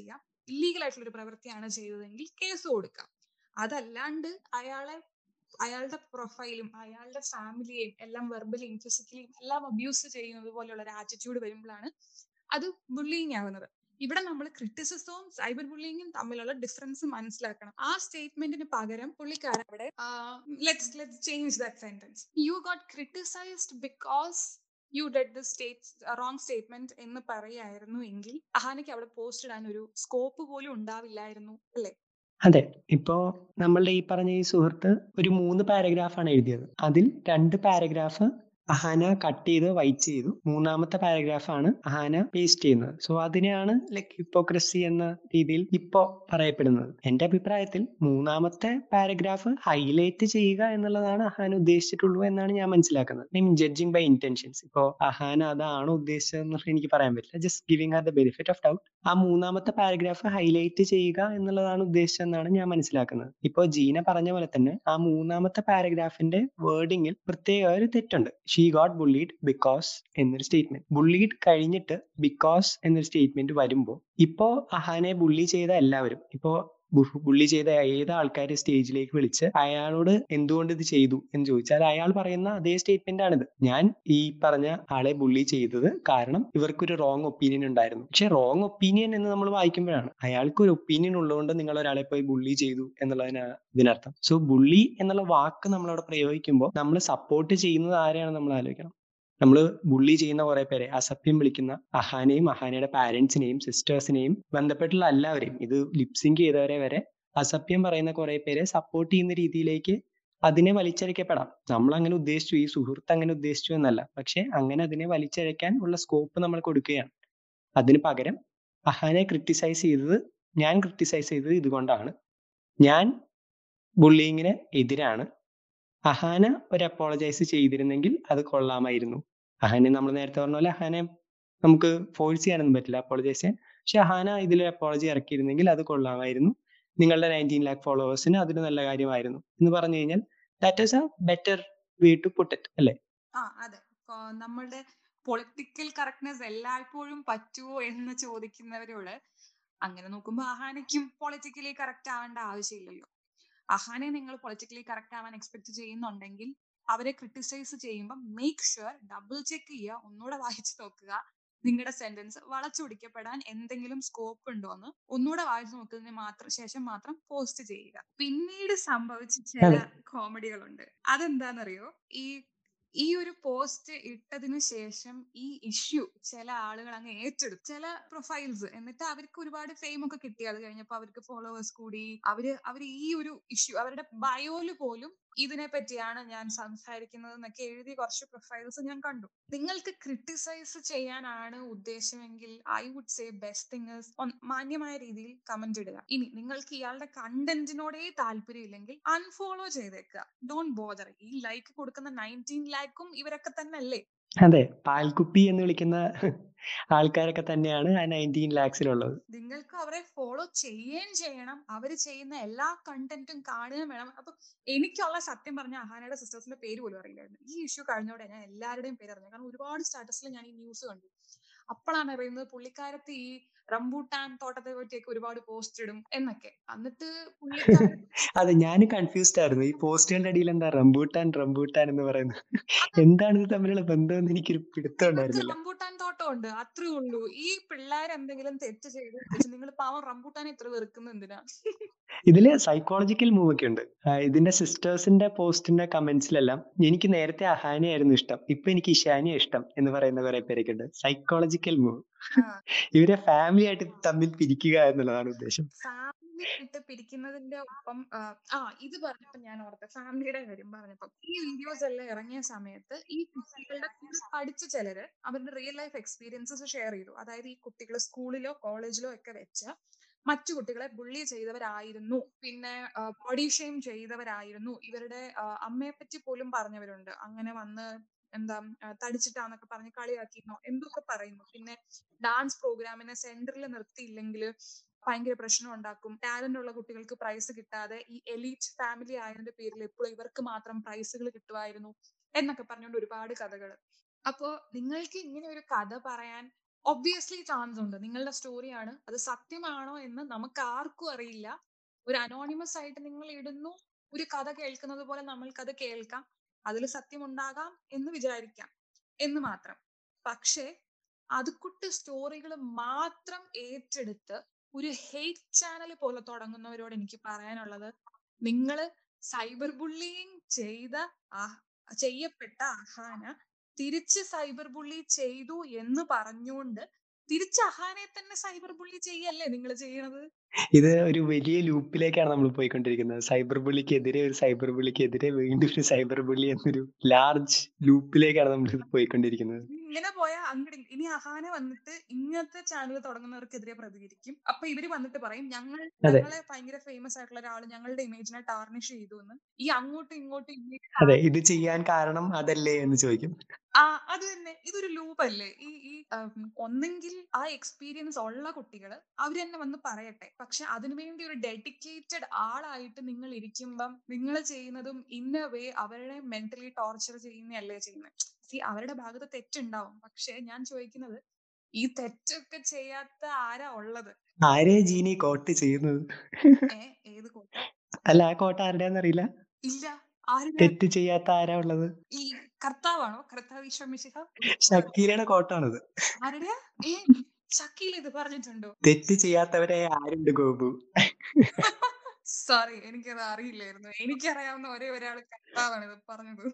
ഇല്ലീഗൽ ആയിട്ടുള്ള ഒരു പ്രവൃത്തിയാണ് ചെയ്തതെങ്കിൽ കേസ് കൊടുക്കാം അതല്ലാണ്ട് അയാളെ അയാളുടെ പ്രൊഫൈലും അയാളുടെ ഫാമിലിയെയും എല്ലാം വെർബലിയും ഫിസിക്കലിയും എല്ലാം അബ്യൂസ് ചെയ്യുന്നത് പോലെയുള്ള ഒരു ആറ്റിറ്റ്യൂഡ് വരുമ്പോഴാണ് അത് ബുള്ളിങ് ആവുന്നത് ഇവിടെ നമ്മൾ ക്രിറ്റിസിസവും സൈബർ ബുള്ളിങ്ങും തമ്മിലുള്ള ഡിഫറൻസ് മനസ്സിലാക്കണം ആ സ്റ്റേറ്റ്മെന്റിന് പകരം പുള്ളിക്കാരൻ അവിടെ let's let's change that sentence you got criticised because you dead the state wrong statement എന്ന് പറയായിരുന്നു എങ്കിൽ അഹാനയ്ക്ക് അവിടെ പോസ്റ്റ് ഇടാൻ ഒരു സ്കോപ്പ് പോലും ഉണ്ടാവില്ലായിരുന്നു അല്ലേ അതെ ഇപ്പോ നമ്മളുടെ ഈ പറഞ്ഞ ഈ സുഹൃത്ത് ഒരു മൂന്ന് പാരഗ്രാഫാണ് എഴുതിയത് അതിൽ രണ്ട് പാരഗ്രാഫ് അഹാന കട്ട് ചെയ്ത് വൈറ്റ് ചെയ്തു മൂന്നാമത്തെ പാരഗ്രാഫാണ് അഹാന പേസ്റ്റ് ചെയ്യുന്നത് സോ അതിനെയാണ് ലൈക്ക് ഹിപ്പോക്രസി എന്ന രീതിയിൽ ഇപ്പോ പറയപ്പെടുന്നത് എന്റെ അഭിപ്രായത്തിൽ മൂന്നാമത്തെ പാരഗ്രാഫ് ഹൈലൈറ്റ് ചെയ്യുക എന്നുള്ളതാണ് അഹാന ഉദ്ദേശിച്ചിട്ടുള്ളൂ എന്നാണ് ഞാൻ മനസ്സിലാക്കുന്നത് I mean judging by intentions ഇപ്പോ അഹാന അതാണോ ഉദ്ദേശിച്ചതെന്നുള്ള എനിക്ക് പറയാൻ പറ്റില്ല just giving her the benefit of doubt ആ മൂന്നാമത്തെ പാരഗ്രാഫ് ഹൈലൈറ്റ് ചെയ്യുക എന്നുള്ളതാണ് ഉദ്ദേശിച്ചതെന്നാണ് ഞാൻ മനസ്സിലാക്കുന്നത് ഇപ്പോ ജീന പറഞ്ഞ പോലെ തന്നെ ആ മൂന്നാമത്തെ പാരഗ്രാഫിന്റെ വേർഡിങ്ങിൽ പ്രത്യേക ഒരു തെറ്റുണ്ട് ഷീ ഗോട്ട് ബുള്ളീഡ് ബിക്കോസ് എന്നൊരു സ്റ്റേറ്റ്മെന്റ് ബുള്ളീഡ് കഴിഞ്ഞിട്ട് ബിക്കോസ് എന്നൊരു സ്റ്റേറ്റ്മെന്റ് വരുമ്പോൾ ഇപ്പോ അഹാനെ ബുള്ളി ചെയ്ത എല്ലാവരും ഇപ്പോ ബുള്ളി ചെയ്ത ഏത് ആൾക്കാരെ സ്റ്റേജിലേക്ക് വിളിച്ച് അയാളോട് എന്തുകൊണ്ട് ഇത് ചെയ്തു എന്ന് ചോദിച്ചാൽ അയാൾ പറയുന്ന അതേ സ്റ്റേറ്റ്മെന്റ് ആണിത് ഞാൻ ഈ പറഞ്ഞ ആളെ ബുള്ളി ചെയ്തത് കാരണം ഇവർക്കൊരു റോങ് ഒപ്പീനിയൻ ഉണ്ടായിരുന്നു പക്ഷെ റോങ് ഒപ്പീനിയൻ എന്ന് നമ്മൾ വായിക്കുമ്പോഴാണ് അയാൾക്ക് ഒരു ഒപ്പീനിയൻ ഉള്ളതുകൊണ്ട് നിങ്ങൾ ഒരാളെ പോയി ബുള്ളി ചെയ്തു എന്നുള്ളതിനാണ് ഇതിനർത്ഥം സോ ബുള്ളി എന്നുള്ള വാക്ക് നമ്മളവിടെ പ്രയോഗിക്കുമ്പോൾ നമ്മൾ സപ്പോർട്ട് ചെയ്യുന്നത് ആരെയാണ് നമ്മൾ ആലോചിക്കണം നമ്മൾ ബുള്ളി ചെയ്യുന്ന കുറെ പേരെ അസഭ്യം വിളിക്കുന്ന അഹാനെയും അഹാനയുടെ പാരന്റ്സിനെയും സിസ്റ്റേഴ്സിനെയും ബന്ധപ്പെട്ടുള്ള എല്ലാവരെയും ഇത് ലിപ്സിങ്ക് ചെയ്തവരെ വരെ അസഭ്യം പറയുന്ന കുറെ പേരെ സപ്പോർട്ട് ചെയ്യുന്ന രീതിയിലേക്ക് അതിനെ വലിച്ചഴക്കപ്പെടാം നമ്മൾ അങ്ങനെ ഉദ്ദേശിച്ചു ഈ സുഹൃത്ത് അങ്ങനെ ഉദ്ദേശിച്ചു എന്നല്ല പക്ഷെ അങ്ങനെ അതിനെ വലിച്ചഴക്കാൻ ഉള്ള സ്കോപ്പ് നമ്മൾ കൊടുക്കുകയാണ് അതിന് പകരം അഹാനെ ക്രിട്ടിസൈസ് ചെയ്തത് ഞാൻ ക്രിട്ടിസൈസ് ചെയ്തത് ഇതുകൊണ്ടാണ് ഞാൻ ബുള്ളിങ്ങിന് എതിരാണ് അഹാന ഒരു അപ്പോളജൈസ് ചെയ്തിരുന്നെങ്കിൽ അത് കൊള്ളാമായിരുന്നു അഹാനെ നമ്മൾ നേരത്തെ പറഞ്ഞ പോലെ അഹാനെ നമുക്ക് ഫോഴ്സ് ചെയ്യാനൊന്നും പറ്റില്ല അപ്പോളജൈസ് ചെയ്യാൻ പക്ഷെ അഹാന ഇതിൽ അപ്പോളജി ഇറക്കിയിരുന്നെങ്കിൽ അത് കൊള്ളാമായിരുന്നു നിങ്ങളുടെ നയൻറ്റീൻ ലാക്ക് ഫോളോവേഴ്സിന് അതൊരു നല്ല കാര്യമായിരുന്നു എന്ന് പറഞ്ഞു കഴിഞ്ഞാൽ that is a better way to put it അല്ലേ ആ അതെ കൊ- നമ്മളുടെ പൊളിറ്റിക്കൽ കറക്റ്റ്നെസ് എല്ലായ്പ്പോഴും പറ്റുമോ എന്ന് ചോദിക്കുന്നവരോട് അങ്ങനെ നോക്കുമ്പോൾ അഹാനയ്ക്കും പൊളിറ്റിക്കലി കറക്റ്റ് ആവേണ്ട ആവശ്യമില്ലല്ലോ അഹാനെ നിങ്ങൾ പൊളിറ്റിക്കലി കറക്റ്റ് ആവാൻ എക്സ്പെക്ട് ചെയ്യുന്നുണ്ടെങ്കിൽ അവരെ ക്രിട്ടിസൈസ് ചെയ്യുമ്പോൾ മേക്ക് ഷുവർ ഡബിൾ ചെക്ക് ചെയ്യുക ഒന്നുകൂടെ വായിച്ചു നോക്കുക നിങ്ങളുടെ സെന്റൻസ് വളച്ചൊടിക്കപ്പെടാൻ എന്തെങ്കിലും സ്കോപ്പ് ഉണ്ടോ എന്ന് ഒന്നുകൂടെ വായിച്ചു നോക്കുന്നതിന് മാത്രം ശേഷം മാത്രം പോസ്റ്റ് ചെയ്യുക പിന്നീട് സംഭവിച്ച ചില അതെ. കോമഡികളുണ്ട് അതെന്താണെന്നറിയോ ഈ ഈ ഒരു പോസ്റ്റ് ഇട്ടതിനു ശേഷം ഈ ഇഷ്യൂ ചില ആളുകൾ അങ്ങ് ഏറ്റെടുത്തു ചില പ്രൊഫൈൽസ് എന്നിട്ട് അവർക്ക് ഒരുപാട് ഫെയിം ഒക്കെ കിട്ടി അത് കഴിഞ്ഞപ്പോ അവർക്ക് ഫോളോവേഴ്സ് കൂടി അവര് അവര് ഈ ഒരു ഇഷ്യൂ അവരുടെ ബയോയില് പോലും ഇതിനെ പറ്റിയാണ് ഞാൻ സംസാരിക്കുന്നത് എന്നൊക്കെ എഴുതി കുറച്ച് പ്രൊഫൈൽസ് ഞാൻ കണ്ടു നിങ്ങൾക്ക് ക്രിട്ടിസൈസ് ചെയ്യാനാണ് ഉദ്ദേശമെങ്കിൽ I would say best thing മാന്യമായ രീതിയിൽ കമന്റ് ഇടുക ഇനി നിങ്ങൾക്ക് ഇയാളുടെ കണ്ടന്റിനോടേ താല്പര്യമില്ലെങ്കിൽ അൺഫോളോ ചെയ്തേക്കുക ഡോണ്ട് ബോദർ ഈ ലൈക്ക് കൊടുക്കുന്ന നയൻറ്റീൻ ലാക്കും ഇവരൊക്കെ തന്നെ അല്ലേ അതെ പാൽക്കുപ്പി എന്ന് വിളിക്കുന്ന ആൾക്കാരൊക്കെ തന്നെയാണ് ആ നയൻറ്റീൻ ലാക്സിലുള്ളത് നിങ്ങൾക്ക് അവരെ ഫോളോ ചെയ്യുകയും ചെയ്യണം അവര് ചെയ്യുന്ന എല്ലാ കണ്ടന്റും കാണുകയും വേണം അപ്പൊ എനിക്കുള്ള സത്യം പറഞ്ഞ അഹാനയുടെ സിസ്റ്റേഴ്സിന്റെ പേര് പോലും അറിയില്ലായിരുന്നു ഈ ഇഷ്യൂ കഴിഞ്ഞോടെ ഞാൻ എല്ലാവരുടെയും പേര് അറിഞ്ഞു കാരണം ഒരുപാട് സ്റ്റാറ്റസിൽ ഞാൻ ഈ ന്യൂസ് കണ്ടു അപ്പോഴാണ് അറിയുന്നത് പുള്ളിക്കാരത്ത് ഈ റംബൂട്ടാൻ തോട്ടത്തെ പറ്റിയൊക്കെ ഒരുപാട് പോസ്റ്റ് ഇടും എന്നൊക്കെ എന്നിട്ട് പുള്ളിക്കാരൻ അതെ ഞാൻ കൺഫ്യൂസ്ഡ് ആയിരുന്നു ഈ പോസ്റ്റുകളുടെ അടിയിൽ എന്താ റംബൂട്ടാൻ റംബൂട്ടാൻ എന്ന് പറയുന്നത് എന്താണ് ഇത് തമ്മിലുള്ള ബന്ധം എന്ന് എനിക്കൊരു പിടുത്തം ഇവർക്ക് ഉണ്ടായിരുന്നില്ല റംബൂട്ടാൻ തോട്ടം ഉണ്ട് അത്രേ ഉള്ളൂ ഈ പിള്ളേർ എന്തെങ്കിലും തെറ്റ് ചെയ്തു നിങ്ങൾ പാവം റംബൂട്ടാൻ ഇത്ര വെറുക്കുന്ന എന്തിനാ ഇതില് സൈക്കോളജിക്കൽ മൂവ് ഒക്കെ ഉണ്ട് ആ, ഇതിന്റെ സിസ്റ്റേഴ്സിന്റെ പോസ്റ്റിന്റെ കമന്റ്സിലെല്ലാം എനിക്ക് നേരത്തെ അഹാനിയായിരുന്നു ഇഷ്ടം ഇപ്പൊ എനിക്ക് ഇഷാനിയ ഇഷ്ടം എന്ന് പറയുന്ന കുറെ പേരൊക്കെ ഉണ്ട് സൈക്കോളജിക്കൽ മൂവ് ആ. ഇവരെ ഫാമിലി ആയിട്ട് തമ്മിൽ പിരിക്കുക എന്നുള്ളതാണ് ഉദ്ദേശം ഫാമിലി ആയിട്ട് പിരിക്കുന്നതിന്റെ ഒപ്പം ആ, ആ ഇത് പറഞ്ഞപ്പോ ഞാൻ ഓർത്തെ ഫാമിലിയുടെ കാര്യം പറഞ്ഞപ്പോ ഈ വീഡിയോസ് എല്ലാം ഇറങ്ങിയ സമയത്ത് ഈ കുട്ടികളുടെ കൂടെ പഠിച്ച ചിലര് അവരുടെ റിയൽ ലൈഫ് എക്സ്പീരിയൻസസ് ഷെയർ ചെയ്തു അതായത് ഈ കുട്ടികൾ സ്കൂളിലോ കോളേജിലോ ഒക്കെ വെച്ച് മറ്റു കുട്ടികളെ ബുള്ളി ചെയ്തവരായിരുന്നു പിന്നെ ബോഡി ഷെയിം ചെയ്തവരായിരുന്നു ഇവരുടെ ആ, അമ്മയെ പറ്റി പോലും പറഞ്ഞവരുണ്ട് അങ്ങനെ വന്ന് എന്താ ആ, തടിച്ചിട്ടാന്നൊക്കെ പറഞ്ഞ് കളിയാക്കിന്നോ എന്തൊക്കെ പറയുന്നു പിന്നെ ഡാൻസ് പ്രോഗ്രാമിനെ സെന്ററിൽ നിർത്തിയില്ലെങ്കിൽ ഭയങ്കര പ്രശ്നം ഉണ്ടാക്കും ടാലന്റ് ഉള്ള കുട്ടികൾക്ക് പ്രൈസ് കിട്ടാതെ ഈ എലീറ്റ് ഫാമിലി ആയതിന്റെ പേരിൽ എപ്പോഴും ഇവർക്ക് മാത്രം പ്രൈസുകൾ കിട്ടുമായിരുന്നു എന്നൊക്കെ പറഞ്ഞുകൊണ്ട് ഒരുപാട് കഥകൾ അപ്പോ നിങ്ങൾക്ക് ഇങ്ങനെ ഒരു കഥ പറയാൻ ഒബ്വിയസ്ലി ചാൻസ് ഉണ്ട് നിങ്ങളുടെ സ്റ്റോറിയാണ് അത് സത്യമാണോ എന്ന് നമുക്ക് ആർക്കും അറിയില്ല ഒരു അനോണിമസ് ആയിട്ട് നിങ്ങൾ ഇടുന്നു ഒരു കഥ കേൾക്കുന്നത് പോലെ നമ്മൾക്കത് കേൾക്കാം അതിൽ സത്യം ഉണ്ടാകാം എന്ന് വിചാരിക്കാം എന്ന് മാത്രം പക്ഷേ അതുക്കുട്ട് സ്റ്റോറികൾ മാത്രം ഏറ്റെടുത്ത് ഒരു ഹെയ്റ്റ് ചാനൽ പോലെ തുടങ്ങുന്നവരോട് എനിക്ക് പറയാനുള്ളത് നിങ്ങൾ സൈബർ ബുള്ളിയിങ് ചെയ്ത ആ- ചെയ്യപ്പെട്ട അഹാന തിരിച്ച് സൈബർ ബുള്ളി ചെയ്തു എന്ന് പറഞ്ഞുകൊണ്ട് തിരിച്ച് അഹാനെ തന്നെ സൈബർ ബുള്ളി ചെയ്യല്ലേ നിങ്ങൾ ചെയ്യണത് ഇത് ഒരു വലിയ ലൂപ്പിലേക്കാണ് നമ്മൾ പോയിക്കൊണ്ടിരിക്കുന്നത് സൈബർ ബുള്ളിക്കെതിരെ ഒരു സൈബർ ബുള്ളിക്കെതിരെ വീണ്ടും ഒരു സൈബർ ബുള്ളി എന്നൊരു ലാർജ് ലൂപ്പിലേക്കാണ് നമ്മൾ ഇത് പോയിക്കൊണ്ടിരിക്കുന്നത് ഇനി ഇങ്ങനെ പോയാൽ അങ്ങോട്ട് ഇനി അഹാന വന്നിട്ട് ഇങ്ങനത്തെ ചാനൽ തുടങ്ങുന്നവർക്കെതിരെ പ്രതികരിക്കും അപ്പൊ ഇവര് വന്നിട്ട് പറയും ഞങ്ങൾ അതെ. ഞങ്ങളെ ഭയങ്കര ഫേമസ് ആയിട്ടുള്ള ഒരാൾ ഞങ്ങളുടെ ഇമേജിനെ ടാർണിഷ് ചെയ്തു എന്ന് ഈ അങ്ങോട്ടും ഇങ്ങോട്ടും ഇമേജ് അതെ ഇത് ചെയ്യാൻ കാരണം അതല്ലേ എന്ന് ചോദിക്കും ആ അത് തന്നെ ഇതൊരു ലൂപ്പ് അല്ലേ ഈ ഈ ഉം, ഒന്നെങ്കിൽ ആ എക്സ്പീരിയൻസ് ഉള്ള കുട്ടികൾ അവർ തന്നെ വന്ന് പറയട്ടെ പക്ഷെ അതിനുവേണ്ടി ഒരു ഡെഡിക്കേറ്റഡ് ആളായിട്ട് നിങ്ങൾ ഇരിക്കുമ്പം നിങ്ങൾ ചെയ്യുന്നതും ഇന്ന വേ അവരെ മെന്റലി ടോർച്ചർ ചെയ്യുന്നതല്ലേ ചെയ്യുന്നത് സി അവരുടെ ഭാഗത്ത് തെറ്റുണ്ടാവും പക്ഷെ ഞാൻ ചോദിക്കുന്നത് ഈ തെറ്റൊക്കെ ചെയ്യാത്ത ആരാ ഉള്ളത് ആരെ ജീനി കോട്ട് ചെയ്യുന്നത് ഏ ഏത് കോട്ട അല്ല ആ കോട്ട ആരുടെയാന്ന് അറിയില്ല ഇല്ല ആരുടെ തെറ്റ് ചെയ്യാത്ത ആരാ ഉള്ളത് ഈ കർത്താവാണോ കർത്താവ് ഈശ്വമിശിഹ ഷക്കീലയുടെ കോട്ടാണത് ആരുടെയാ ഏ ഷക്കീൽ ഇത് പറഞ്ഞിട്ടുണ്ടോ തെറ്റ് ചെയ്യാത്തവരെ ആരുണ്ട് ഗോപു സോറി എനിക്കത് അറിയില്ലായിരുന്നു എനിക്കറിയാവുന്ന ഒരേ ഒരാൾ കർത്താവാണ് ഇത് പറഞ്ഞത്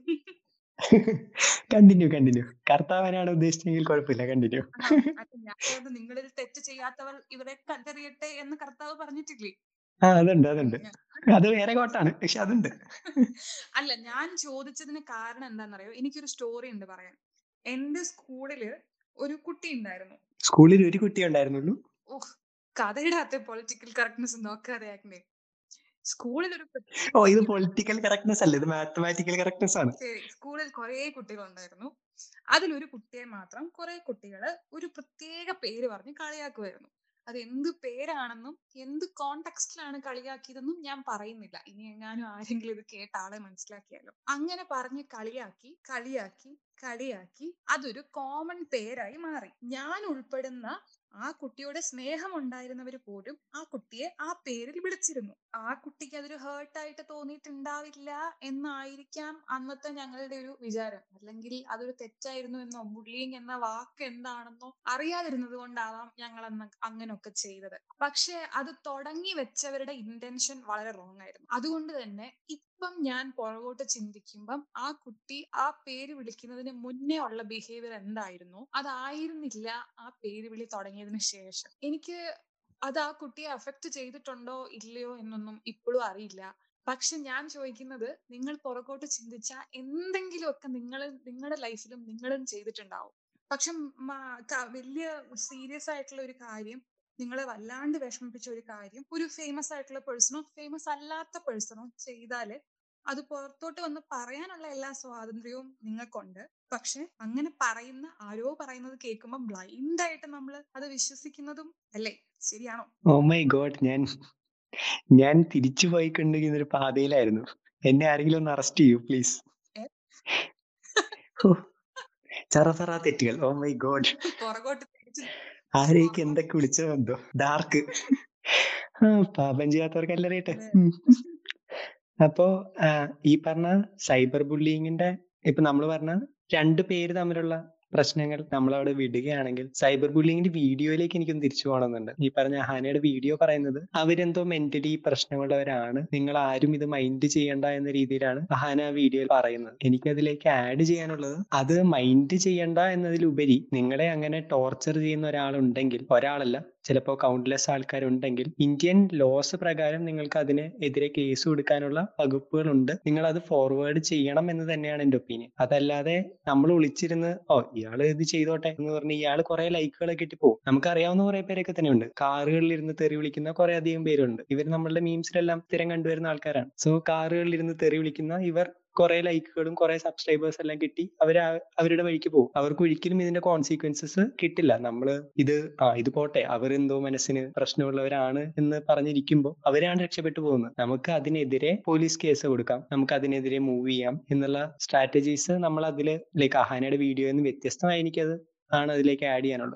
കണ്ടിന്യൂ കണ്ടിന്യൂ കർത്താവനാണ് ഉദ്ദേശിച്ചെങ്കിൽ കുഴപ്പമില്ല കണ്ടിന്യൂ ആ, അല്ല ഞാൻ പറയുന്നത് നിങ്ങളിൽ തെറ്റ് ചെയ്യാത്തവർ ഇവരെ കല്ലെറിയട്ടെ എന്ന് കർത്താവ് പറഞ്ഞിട്ടില്ലേ ആ അതുണ്ട് അതുണ്ട് അത് വേറെ കോട്ടാണ് പക്ഷെ അതുണ്ട് അല്ല ഞാൻ ചോദിച്ചതിന് കാരണം എന്താണെന്നറിയോ എനിക്കൊരു സ്റ്റോറി ഉണ്ട് പറയാൻ എന്റെ സ്കൂളില് ഒരു കുട്ടി ഉണ്ടായിരുന്നു സ്കൂളിൽ ഒരു കുട്ടി ഉണ്ടായിരുന്നുള്ളൂ ഓഹ് കഥയുടെ അകത്തെ പൊളിറ്റിക്കൽ കറക്റ്റ്നെസ് നോക്കാതെ ആക്കണേ സ്കൂളിൽ ഒരു കുട്ടി- ഓ ഇത് പൊളിറ്റിക്കൽ കറക്റ്റ്നെസ് അല്ല ഇത് മാത്തമാറ്റിക്കൽ കറക്റ്റ്നെസ് ആണ് ശരി സ്കൂളിൽ കുറെ കുട്ടികളുണ്ടായിരുന്നു അതിലൊരു കുട്ടിയെ മാത്രം കുറെ കുട്ടികള് ഒരു പ്രത്യേക പേര് പറഞ്ഞ് കളിയാക്കുമായിരുന്നു അത് എന്ത് പേരാണെന്നും എന്ത് കോണ്ടെക്സ്റ്റിലാണ് കളിയാക്കിയതെന്നും ഞാൻ പറയുന്നില്ല ഇനി എങ്ങാനും ആരെങ്കിലും ഇത് കേട്ട ആളെ മനസ്സിലാക്കിയാലോ അങ്ങനെ പറഞ്ഞ് കളിയാക്കി കളിയാക്കി കളിയാക്കി അതൊരു കോമൺ പേരായി മാറി ഞാൻ ഉൾപ്പെടുന്ന ആ കുട്ടിയോട് സ്നേഹം ഉണ്ടായിരുന്നവർ പോലും ആ കുട്ടിയെ ആ പേരിൽ വിളിച്ചിരുന്നു ആ കുട്ടിക്ക് അതൊരു ഹേർട്ടായിട്ട് തോന്നിയിട്ടുണ്ടാവില്ല എന്നായിരിക്കാം അന്നത്തെ ഞങ്ങളുടെ ഒരു വിചാരം അല്ലെങ്കിൽ അതൊരു തെറ്റായിരുന്നു എന്നോ ബുള്ളിങ് എന്ന വാക്ക് എന്താണെന്നോ അറിയാതിരുന്നത് കൊണ്ടാവാം ഞങ്ങൾ അന്ന് അങ്ങനെയൊക്കെ ചെയ്തത് പക്ഷെ അത് തുടങ്ങി വെച്ചവരുടെ ഇന്റൻഷൻ വളരെ റോങ് ആയിരുന്നു അതുകൊണ്ട് തന്നെ ഇപ്പം ഞാൻ പുറകോട്ട് ചിന്തിക്കുമ്പം ആ കുട്ടി ആ പേര് വിളിക്കുന്നതിന് മുന്നേ ഉള്ള ബിഹേവിയർ എന്തായിരുന്നു അതായിരുന്നില്ല ആ പേര് വിളി തുടങ്ങിയതിന് ശേഷം എനിക്ക് അത് ആ കുട്ടിയെ അഫക്റ്റ് ചെയ്തിട്ടുണ്ടോ ഇല്ലയോ എന്നൊന്നും ഇപ്പോഴും അറിയില്ല പക്ഷെ ഞാൻ ചോദിക്കുന്നത് നിങ്ങൾ പുറകോട്ട് ചിന്തിച്ച എന്തെങ്കിലുമൊക്കെ നിങ്ങൾ നിങ്ങളുടെ ലൈഫിലും നിങ്ങളും ചെയ്തിട്ടുണ്ടാവും പക്ഷെ മ- ക- വലിയ സീരിയസ് ആയിട്ടുള്ള ഒരു കാര്യം നിങ്ങളെ വല്ലാണ്ട് വിഷമിപ്പിച്ച ഒരു കാര്യം ഒരു ഫേമസ് ആയിട്ടുള്ള പേഴ്സണോ ഫേമസ് അല്ലാത്ത പേഴ്സണോ ചെയ്താല് അത് പുറത്തോട്ട് വന്ന് പറയാനുള്ള എല്ലാ സ്വാതന്ത്ര്യവും നിങ്ങൾക്കുണ്ട് പക്ഷെ അങ്ങനെ പറയുന്ന ആരോ പറയുന്നത് കേൾക്കുമ്പോൾ ബ്ലൈൻഡ് ആയിട്ട് നമ്മൾ അത് വിശ്വസിക്കുന്നതും അല്ലേ ശരിയാണോ ഓ മൈ ഗോഡ് ഞാൻ ഞാൻ തിരിച്ചു പോയിക്കൊണ്ടിരിക്കുന്ന ഒരു പാതയിലായിരുന്നു എന്നെ ആരെങ്കിലും ഒന്ന് അറസ്റ്റ് ചെയ്യൂ പ്ലീസ് ഏ? ചറഫറ തെറ്റുകൾ ഓ മൈ ഗോഡ് പുറകോട്ട് തിരിച്ച് ആരേക്ക് എന്തൊക്കെ വിളിച്ചോ എന്തോ ഡാർക്ക് ആ പാപം ചെയ്യാത്തവർക്ക് അറിയട്ടെ അതെ. ഉം. അപ്പോ ആ, ഈ പറഞ്ഞ സൈബർ ബുള്ളിങ്ങിന്റെ ഇപ്പൊ നമ്മൾ പറഞ്ഞ രണ്ട് പേര് തമ്മിലുള്ള പ്രശ്നങ്ങൾ നമ്മൾ അവിടെ വിടുകയാണെങ്കിൽ സൈബർ ബുള്ളിങ്ങിന്റെ വീഡിയോയിലേക്ക് എനിക്കൊന്ന് തിരിച്ചു പോകണമെന്നുണ്ട് ഈ പറഞ്ഞ ഹാനയുടെ വീഡിയോ പറയുന്നത് അവരെന്തോ മെന്റലി പ്രശ്നമുള്ളവരാണ് നിങ്ങൾ ആരും ഇത് മൈൻഡ് ചെയ്യണ്ട എന്ന രീതിയിലാണ് ഹാന ആ വീഡിയോയിൽ പറയുന്നത് എനിക്ക് അതിലേക്ക് ആഡ് ചെയ്യാനുള്ളത് അത് മൈൻഡ് ചെയ്യണ്ട എന്നതിലുപരി നിങ്ങളെ അങ്ങനെ ടോർച്ചർ ചെയ്യുന്ന ഒരാളുണ്ടെങ്കിൽ ഒരാളല്ല ചിലപ്പോൾ കൗണ്ട്ലെസ് ആൾക്കാരുണ്ടെങ്കിൽ ഇന്ത്യൻ ലോസ് പ്രകാരം നിങ്ങൾക്ക് അതിന് എതിരെ കേസ് കൊടുക്കാനുള്ള വകുപ്പുകളുണ്ട് നിങ്ങൾ അത് ഫോർവേഡ് ചെയ്യണം എന്ന് തന്നെയാണ് എന്റെ ഒപ്പീനിയൻ അതല്ലാതെ നമ്മൾ ഒളിച്ചിരുന്ന് ഓ ഇയാള് ഇത് ചെയ്തോട്ടെ എന്ന് പറഞ്ഞ് ഇയാൾ കുറെ ലൈക്കുകളൊക്കെ ഇട്ട് പോകും നമുക്കറിയാവുന്ന കുറെ പേരൊക്കെ തന്നെയുണ്ട് കാറുകളിൽ ഇരുന്ന് തെറി വിളിക്കുന്ന കുറെ അധികം പേരുണ്ട് ഇവർ നമ്മളുടെ മീംസിലെല്ലാം സ്ഥിരം കണ്ടുവരുന്ന ആൾക്കാരാണ് സോ കാറുകളിൽ ഇരുന്ന് തെറി വിളിക്കുന്ന ഇവർ കുറെ ലൈക്കുകളും കുറെ സബ്സ്ക്രൈബേഴ്സ് എല്ലാം കിട്ടി അവർ അവരുടെ വഴിക്ക് പോകും അവർക്ക് ഒരിക്കലും ഇതിന്റെ കോൺസിക്വൻസസ് കിട്ടില്ല നമ്മള് ഇത് ആ ഇത് പോട്ടെ അവരെന്തോ മനസ്സിന് പ്രശ്നമുള്ളവരാണ് എന്ന് പറഞ്ഞിരിക്കുമ്പോൾ അവരാണ് രക്ഷപ്പെട്ടു പോകുന്നത് നമുക്ക് അതിനെതിരെ പോലീസ് കേസ് കൊടുക്കാം നമുക്ക് അതിനെതിരെ മൂവ് ചെയ്യാം എന്നുള്ള സ്ട്രാറ്റജീസ് നമ്മൾ അതില് ലൈക്ക് അഹാനയുടെ വീഡിയോയിൽ നിന്ന് വ്യത്യസ്തമായി എനിക്കത് ആണ് അതിലേക്ക് ആഡ് ചെയ്യാനുള്ളത്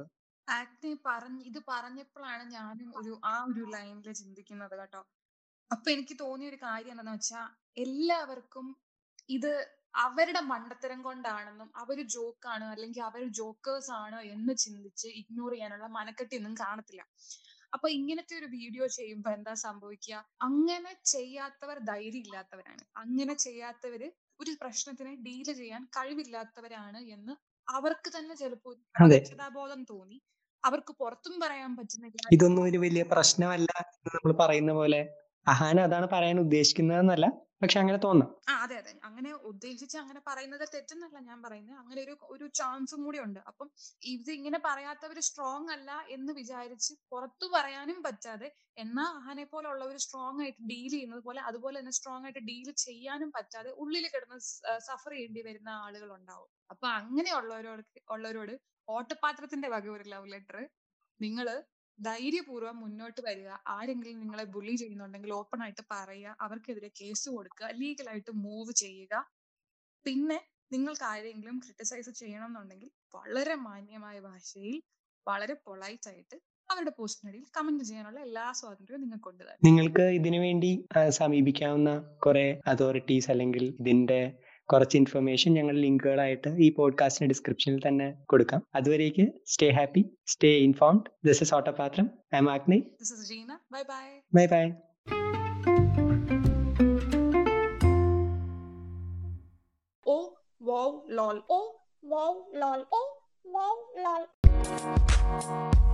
ആക്നെ പറഞ്ഞ് ഇത് പറഞ്ഞപ്പോഴാണ് ഞാനും ഒരു ആ ഒരു ലൈനിൽ ചിന്തിക്കുന്നത് കേട്ടോ അപ്പൊ എനിക്ക് തോന്നിയ ഒരു കാര്യം എന്താണെന്ന് വെച്ചാൽ എല്ലാവർക്കും ഇത് അവരുടെ മണ്ടത്തരം കൊണ്ടാണെന്നും അവര് ജോക്കാണ് അല്ലെങ്കിൽ അവർ ജോക്കേഴ്സ് ആണ് എന്ന് ചിന്തിച്ച് ഇഗ്നോർ ചെയ്യാനുള്ള മനക്കെട്ടിയൊന്നും കാണത്തില്ല അപ്പൊ ഇങ്ങനത്തെ ഒരു വീഡിയോ ചെയ്യുമ്പോ എന്താ സംഭവിക്കുക അങ്ങനെ ചെയ്യാത്തവർ ധൈര്യം ഇല്ലാത്തവരാണ് അങ്ങനെ ചെയ്യാത്തവര് ഒരു പ്രശ്നത്തിനെ ഡീല് ചെയ്യാൻ കഴിവില്ലാത്തവരാണ് എന്ന് അവർക്ക് തന്നെ ചിലപ്പോൾ ഒരു അതെ. രക്ഷതാബോധം തോന്നി അവർക്ക് പുറത്തും പറയാൻ പറ്റുന്നില്ല ഇതൊന്നും ഒരു വലിയ പ്രശ്നമല്ല എന്ന് നമ്മൾ പറയുന്ന പോലെ അഹാന അതാണ് പറയാൻ ഉദ്ദേശിക്കുന്നതെന്നല്ല പക്ഷെ അങ്ങനെ തോന്നാം ആ അതെ അതെ അങ്ങനെ ഉദ്ദേശിച്ച് അങ്ങനെ പറയുന്നത് തെറ്റെന്നല്ല ഞാൻ പറയുന്നത് അങ്ങനെ ഒരു ഒരു ചാൻസും കൂടി ഉണ്ട് അപ്പം ഇത് ഇങ്ങനെ പറയാത്തവര് സ്ട്രോങ് അല്ല എന്ന് വിചാരിച്ച് പുറത്തു പറയാനും പറ്റാതെ എന്നാ അഹനെ പോലുള്ളവർ സ്ട്രോങ് ആയിട്ട് ഡീൽ ചെയ്യുന്നത് പോലെ അതുപോലെ തന്നെ സ്ട്രോങ് ആയിട്ട് ഡീൽ ചെയ്യാനും പറ്റാതെ ഉള്ളിൽ കിടന്ന് സഫർ ചെയ്യേണ്ടി വരുന്ന ആളുകൾ ഉണ്ടാവും അപ്പൊ അങ്ങനെയുള്ളവരോട് ഉള്ളവരോട് ഓട്ടപാത്രത്തിന്റെ വക ഒരു ലവ് ലെറ്റർ നിങ്ങള് ധൈര്യപൂർവ്വം മുന്നോട്ട് വരിക ആരെങ്കിലും നിങ്ങളെ ബുള്ളി ചെയ്യുന്നുണ്ടെങ്കിൽ ഓപ്പൺ ആയിട്ട് പറയുക അവർക്കെതിരെ കേസ് കൊടുക്കുക ലീഗലായിട്ട് മൂവ് ചെയ്യുക പിന്നെ നിങ്ങൾക്ക് ആരെങ്കിലും ക്രിട്ടിസൈസ് ചെയ്യണം എന്നുണ്ടെങ്കിൽ വളരെ മാന്യമായ ഭാഷയിൽ വളരെ പൊളൈറ്റ് ആയിട്ട് അവരുടെ പോസ്റ്റിനടിയിൽ കമന്റ് ചെയ്യാനുള്ള എല്ലാ സ്വാതന്ത്ര്യവും നിങ്ങൾക്കുണ്ട് തന്നെ നിങ്ങൾക്ക് ഇതിനു വേണ്ടി ആ, സമീപിക്കാവുന്ന കുറെ അതോറിറ്റീസ് അല്ലെങ്കിൽ ഇതിന്റെ കുറച്ച് ഇൻഫർമേഷൻ ഞങ്ങൾ ലിങ്കുകളായിട്ട് ഈ പോഡ്കാസ്റ്റിന്റെ ഡിസ്ക്രിപ്ഷനിൽ തന്നെ കൊടുക്കാം അതുവരേക്ക് stay happy stay informed this is Ottapathram I'm Agni this is Jeena bye bye bye bye oh wow lol oh wow lol oh wow ലോൾ